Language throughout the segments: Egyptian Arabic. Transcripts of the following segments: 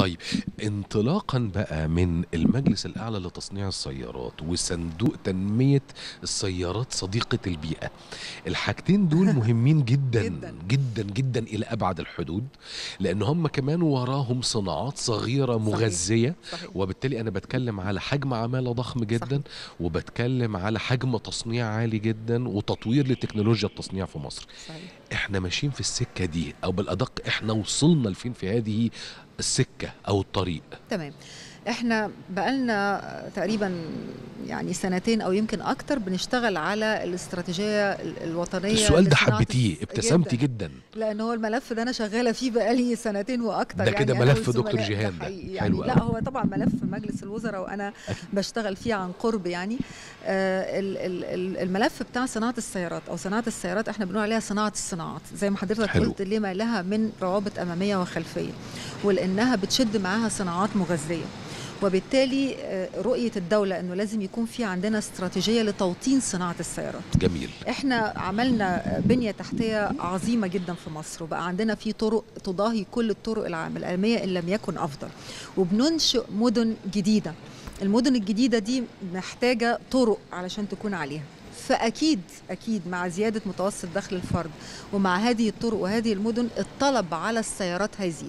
طيب انطلاقا بقى من المجلس الأعلى لتصنيع السيارات وصندوق تنمية السيارات صديقة البيئة الحاجتين دول مهمين جدا جداً. جدا جدا إلى أبعد الحدود لأن هم كمان وراهم صناعات صغيرة مغذية صحيح وبالتالي أنا بتكلم على حجم عمالة ضخم جدا صحيح. وبتكلم على حجم تصنيع عالي جدا وتطوير لتكنولوجيا التصنيع في مصر صحيح احنا ماشيين في السكة دي او بالادق احنا وصلنا لفين في هذه السكة او الطريق تمام احنا بقالنا تقريبا يعني سنتين او يمكن اكتر بنشتغل على الاستراتيجيه ال- الوطنيه السؤال ده لصناعة حبيتيه الس- ابتسمتي جدا. جدا لان هو الملف ده انا شغاله فيه بقالي سنتين واكتر ده يعني كده أنا ملف والزملاء. دكتور جيهان ده. حقيقي حلو يعني لا أوي. هو طبعا ملف مجلس الوزراء وانا أكيد. بشتغل فيه عن قرب يعني آه ال- ال- ال- الملف بتاع صناعه السيارات او صناعه السيارات احنا بنقول عليها صناعه الصناعات زي ما حضرتك حلو. قلت لما لها من روابط اماميه وخلفيه ولانها بتشد معاها صناعات مغذيه وبالتالي آه، رؤيه الدوله انه لازم يكون في عندنا استراتيجيه لتوطين صناعه السيارات جميل احنا عملنا بنيه تحتيه عظيمه جدا في مصر وبقى عندنا في طرق تضاهي كل الطرق العام العالميه ان لم يكن افضل وبننشئ مدن جديده المدن الجديده دي محتاجه طرق علشان تكون عليها فاكيد اكيد مع زياده متوسط دخل الفرد ومع هذه الطرق وهذه المدن الطلب على السيارات هيزيد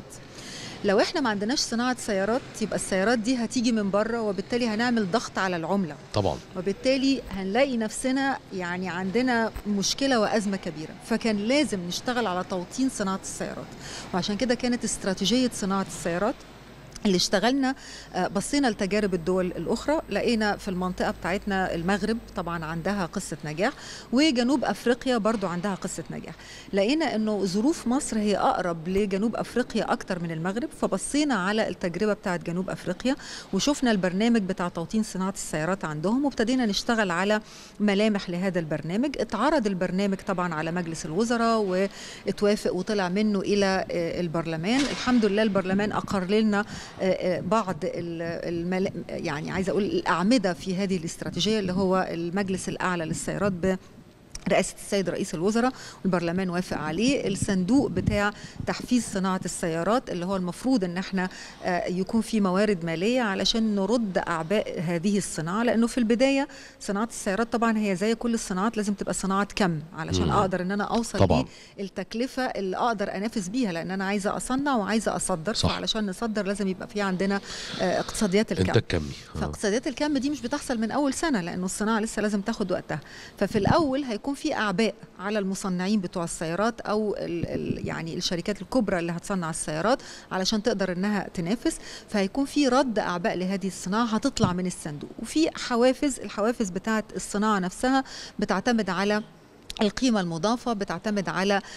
لو احنا ما عندناش صناعه سيارات يبقى السيارات دي هتيجي من بره وبالتالي هنعمل ضغط على العمله طبعا وبالتالي هنلاقي نفسنا يعني عندنا مشكلة وأزمة كبيرة فكان لازم نشتغل على توطين صناعة السيارات وعشان كده كانت استراتيجية صناعة السيارات اللي اشتغلنا آه، بصينا لتجارب الدول الأخرى لقينا في المنطقة بتاعتنا المغرب طبعا عندها قصة نجاح وجنوب أفريقيا برضو عندها قصة نجاح لقينا أنه ظروف مصر هي أقرب لجنوب أفريقيا أكتر من المغرب فبصينا على التجربة بتاعت جنوب أفريقيا وشفنا البرنامج بتاع توطين صناعة السيارات عندهم وابتدينا نشتغل على ملامح لهذا البرنامج اتعرض البرنامج طبعا على مجلس الوزراء واتوافق وطلع منه إلى آه، البرلمان الحمد لله البرلمان أقر لنا آه، آه، بعض ال- المل... يعني عايزة أقول الأعمدة في هذه الاستراتيجية اللي هو المجلس الأعلى للسيارات ب رئاسة السيد رئيس الوزراء والبرلمان وافق عليه الصندوق بتاع تحفيز صناعة السيارات اللي هو المفروض ان احنا آه، يكون في موارد مالية علشان نرد أعباء هذه الصناعة لأنه في البداية صناعة السيارات طبعا هي زي كل الصناعات لازم تبقى صناعة كم علشان مم. أقدر ان أنا أوصل طبعاً. التكلفة اللي أقدر أنافس بيها لأن أنا عايزة أصنع وعايزة أصدر صح. فعلشان نصدر لازم يبقى في عندنا آه، اقتصاديات الكم انتاج كمي آه. فاقتصاديات الكم دي مش بتحصل من اول سنه لانه الصناعه لسه لازم تاخد وقتها ففي الاول هيكون في اعباء على المصنعين بتوع السيارات او ال ال يعني الشركات الكبرى اللي هتصنع السيارات علشان تقدر انها تنافس فهيكون في رد اعباء لهذه الصناعه هتطلع من الصندوق وفي حوافز الحوافز بتاعه الصناعه نفسها بتعتمد على القيمة المضافة بتعتمد على آه،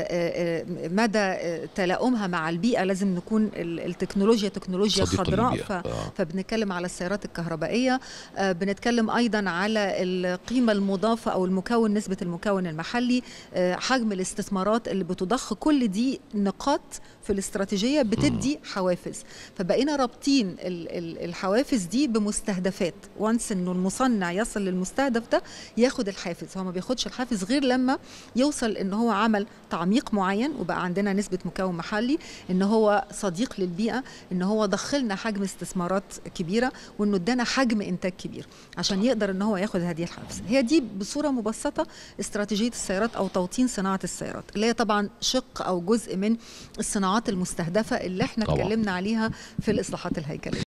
آه، آه، مدى آه، تلائمها مع البيئة لازم نكون ال- التكنولوجيا تكنولوجيا صديق خضراء للبيئة. ف آه. فبنتكلم على السيارات الكهربائية آه، بنتكلم أيضا على القيمة المضافة أو المكون نسبة المكون المحلي آه، حجم الاستثمارات اللي بتضخ كل دي نقاط في الاستراتيجية بتدي حوافز فبقينا رابطين ال- ال- الحوافز دي بمستهدفات وانس انه المصنع يصل للمستهدف ده ياخد الحافز هو ما بياخدش الحافز غير لما يوصل ان هو عمل تعميق معين وبقى عندنا نسبة مكون محلي ان هو صديق للبيئة ان هو دخلنا حجم استثمارات كبيرة وانه ادانا حجم انتاج كبير عشان يقدر ان هو ياخد هذه الحافز هي دي بصورة مبسطة استراتيجية السيارات او توطين صناعة السيارات اللي هي طبعا شق او جزء من الصناعات المستهدفة اللي احنا طبعاً. اتكلمنا عليها في الاصلاحات الهيكلية